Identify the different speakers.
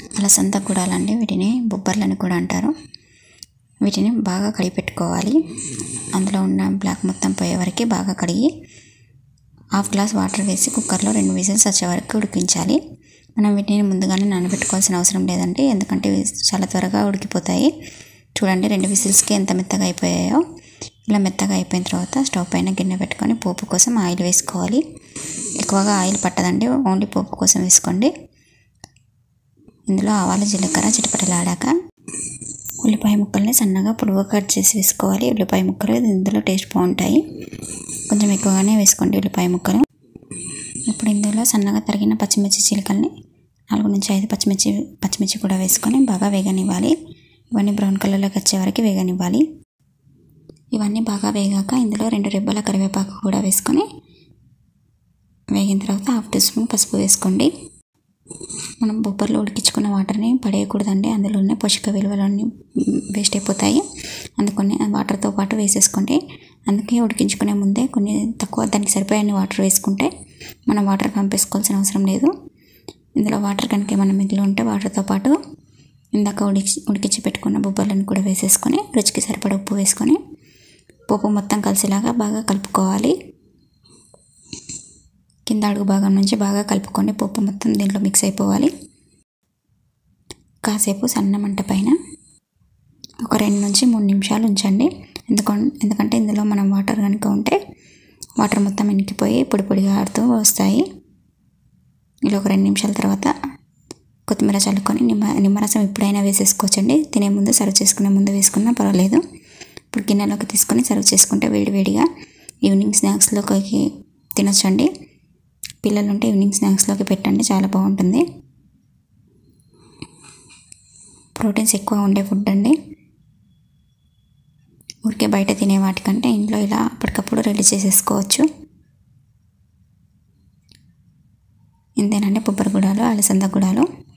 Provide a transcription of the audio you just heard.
Speaker 1: అలసంద గుడాలండి వీటిని బొబ్బర్లని కూడా అంటారు వీటిని బాగా కడిగి పెట్టుకోవాలి అందులో ఉన్న బ్లాక్ మొత్తం పోయే వరకు బాగా కడిగి హాఫ్ గ్లాస్ వాటర్ వేసి కుక్కర్లో రెండు విజిల్స్ వచ్చే వరకు ఉడికించాలి మనం వీటిని ముందుగానే నానబెట్టుకోవాల్సిన అవసరం లేదండి ఎందుకంటే ఇవి చాలా త్వరగా ఉడికిపోతాయి చూడండి రెండు విజిల్స్కి ఎంత మెత్తగా అయిపోయాయో ఇలా మెత్తగా అయిపోయిన తర్వాత స్టవ్ పైన గిన్నె పెట్టుకొని పోపు కోసం ఆయిల్ వేసుకోవాలి ఎక్కువగా ఆయిల్ పట్టదండి ఓన్లీ పోపు కోసం వేసుకోండి ఇందులో ఆవాలు జీలకర్ర చిటపటలాడాక ఉల్లిపాయ ముక్కల్ని సన్నగా పొడవుగా కట్ చేసి వేసుకోవాలి ఉల్లిపాయ ముక్కలు ఇందులో టేస్ట్ బాగుంటాయి కొంచెం ఎక్కువగానే వేసుకోండి ఉల్లిపాయ ముక్కలు ఇప్పుడు ఇందులో సన్నగా తరిగిన పచ్చిమిర్చి చీలికల్ని నాలుగు నుంచి ఐదు పచ్చిమిర్చి పచ్చిమిర్చి కూడా వేసుకొని బాగా వేగనివ్వాలి ఇవన్నీ బ్రౌన్ కలర్లోకి వచ్చే వరకు వేగనివ్వాలి ఇవన్నీ బాగా వేగాక ఇందులో రెండు రెబ్బల కరివేపాకు కూడా వేసుకొని వేగిన తర్వాత హాఫ్ టీ స్పూన్ పసుపు వేసుకోండి మనం బొబ్బర్లో ఉడికించుకున్న వాటర్ని పడేయకూడదండి అందులోనే పోషక విలువలన్నీ వేస్ట్ అయిపోతాయి అందుకని ఆ వాటర్తో పాటు వేసేసుకోండి అందుకే ఉడికించుకునే ముందే కొన్ని తక్కువ దానికి సరిపోయే వాటర్ వేసుకుంటే మనం వాటర్ పంపేసుకోవాల్సిన అవసరం లేదు ఇందులో వాటర్ కనుక ఏమైనా మిగిలి ఉంటే వాటర్తో పాటు ఇందాక ఉడికి ఉడికించి పెట్టుకున్న బొబ్బర్లను కూడా వేసేసుకొని రుచికి సరిపడ ఉప్పు వేసుకొని పోపు మొత్తం కలిసేలాగా బాగా కలుపుకోవాలి కింద అడుగు భాగం నుంచి బాగా కలుపుకొని పప్పు మొత్తం దీంట్లో మిక్స్ అయిపోవాలి కాసేపు సన్న మంట పైన ఒక రెండు నుంచి మూడు నిమిషాలు ఉంచండి ఎందుకు ఎందుకంటే ఇందులో మనం వాటర్ కనుక ఉంటే వాటర్ మొత్తం ఇంకిపోయి పొడి పొడిగా ఆడుతూ వస్తాయి ఇలా ఒక రెండు నిమిషాల తర్వాత కొత్తిమీర చల్లుకొని నిమ్మ నిమ్మరసం ఎప్పుడైనా వేసేసుకోవచ్చండి తినే ముందు సర్వ్ చేసుకునే ముందు వేసుకున్నా పర్వాలేదు ఇప్పుడు గిన్నెలోకి తీసుకొని సర్వ్ చేసుకుంటే వేడి వేడిగా ఈవినింగ్ స్నాక్స్లోకి తినొచ్చండి పిల్లలు ఉంటే ఈవినింగ్ స్నాక్స్లోకి పెట్టండి చాలా బాగుంటుంది ప్రోటీన్స్ ఎక్కువ ఉండే ఫుడ్ అండి ఊరికే బయట తినే వాటికంటే ఇంట్లో ఇలా అప్పటికప్పుడు రెడీ చేసేసుకోవచ్చు ఇంతేనండి బొబ్బరి గుడాలు అలసంద గుడాలు